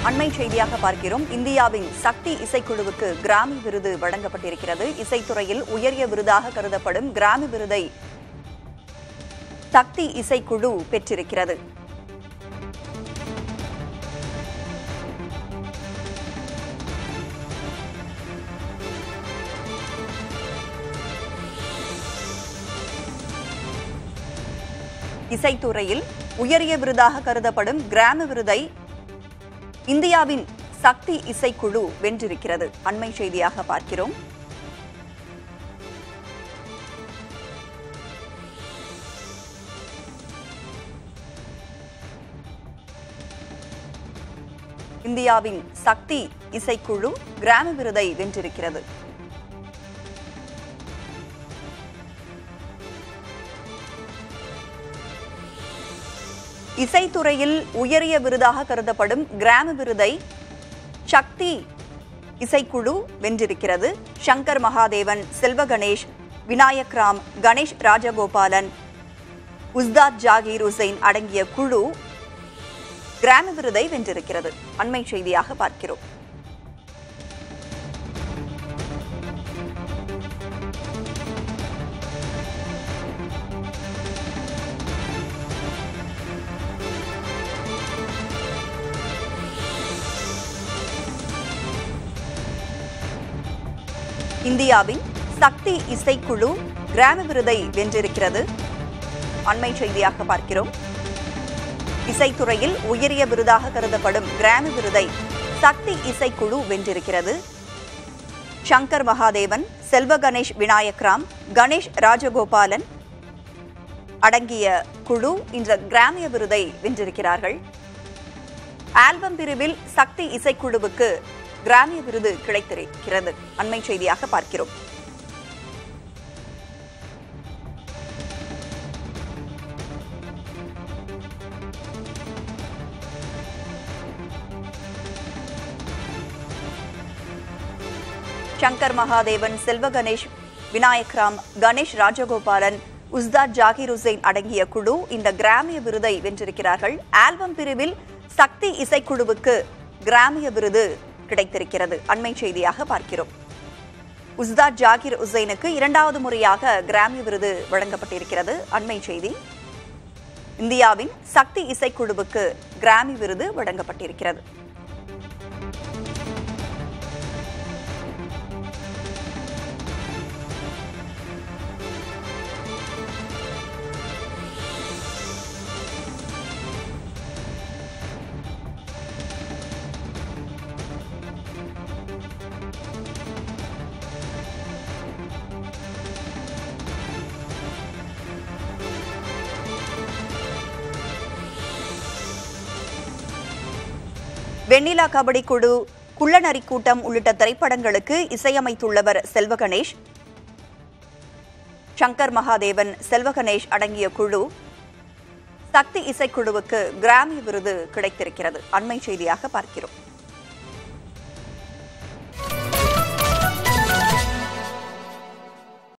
அண்மை செய்தியாக பார்க்கிறோம் இந்தியாவின் சக்தி இசைக்குழுவுக்கு கிராமி விருது வழங்கப்பட்டிருக்கிறது இசைத்துறையில் உயரிய விருதாக கருதப்படும் கிராமி விருதை சக்தி இசைக்குழு பெற்றிருக்கிறது இசைத்துறையில் உயரிய விருதாக கருதப்படும் கிராமி விருதை இந்தியாவின் சக்தி இசைக்குழு வென்றிருக்கிறது அண்மை செய்தியாக பார்க்கிறோம் இந்தியாவின் சக்தி இசைக்குழு கிராமி விருதை வென்றிருக்கிறது இசைத்துறையில் உயரிய விருதாக கருதப்படும் கிராமி விருதை சக்தி இசைக்குழு வென்றிருக்கிறது சங்கர் மகாதேவன் செல்வ கணேஷ் விநாயக் ராம் கணேஷ் ராஜகோபாலன் உஸ்தாத் ஜாகீர் உசைன் அடங்கிய குழு கிராமி விருதை வென்றிருக்கிறது அண்மை செய்தியாக பார்க்கிறோம் இந்தியாவின் சக்தி இசைக்குழு கிராமி விருதை வென்றிருக்கிறது அண்மை செய்தியாக பார்க்கிறோம் இசைத்துறையில் உயரிய விருதாக கருதப்படும் கிராமி விருதை சக்தி இசைக்குழு வென்றிருக்கிறது சங்கர் மகாதேவன் செல்வ கணேஷ் விநாயக் ராம் கணேஷ் ராஜகோபாலன் அடங்கிய குழு இந்த கிராமிய விருதை வென்றிருக்கிறார்கள் ஆல்பம் பிரிவில் சக்தி இசைக்குழுவுக்கு கிராமிய விருது கிடைத்திருக்கிறது அண்மை செய்தியாக பார்க்கிறோம் சங்கர் மகாதேவன் செல்வ கணேஷ் விநாயக் ராம் கணேஷ் ராஜகோபாலன் உஸ்தாத் ஜாகிர் உசைன் அடங்கிய குழு இந்த கிராமிய விருதை வென்றிருக்கிறார்கள் ஆல்பம் பிரிவில் சக்தி இசைக்குழுவுக்கு கிராமிய விருது கிடைத்திருக்கிறது அண்மை செய்தியாக பார்க்கிறோம் உஸ்தாத் ஜாகிர் உசைனுக்கு இரண்டாவது முறையாக கிராமி விருது வழங்கப்பட்டிருக்கிறது அண்மை செய்தி இந்தியாவின் சக்தி இசைக்குழுவுக்கு கிராமி விருது வழங்கப்பட்டிருக்கிறது வெண்ணிலா கபடி குழு குள்ளநரி கூட்டம் உள்ளிட்ட திரைப்படங்களுக்கு இசையமைத்துள்ளவர் செல்வ கணேஷ் சங்கர் மகாதேவன் செல்வ கணேஷ் அடங்கிய குழு சக்தி இசைக்குழுவுக்கு கிராமி விருது கிடைத்திருக்கிறது அண்மை செய்தியாக பார்க்கிறோம்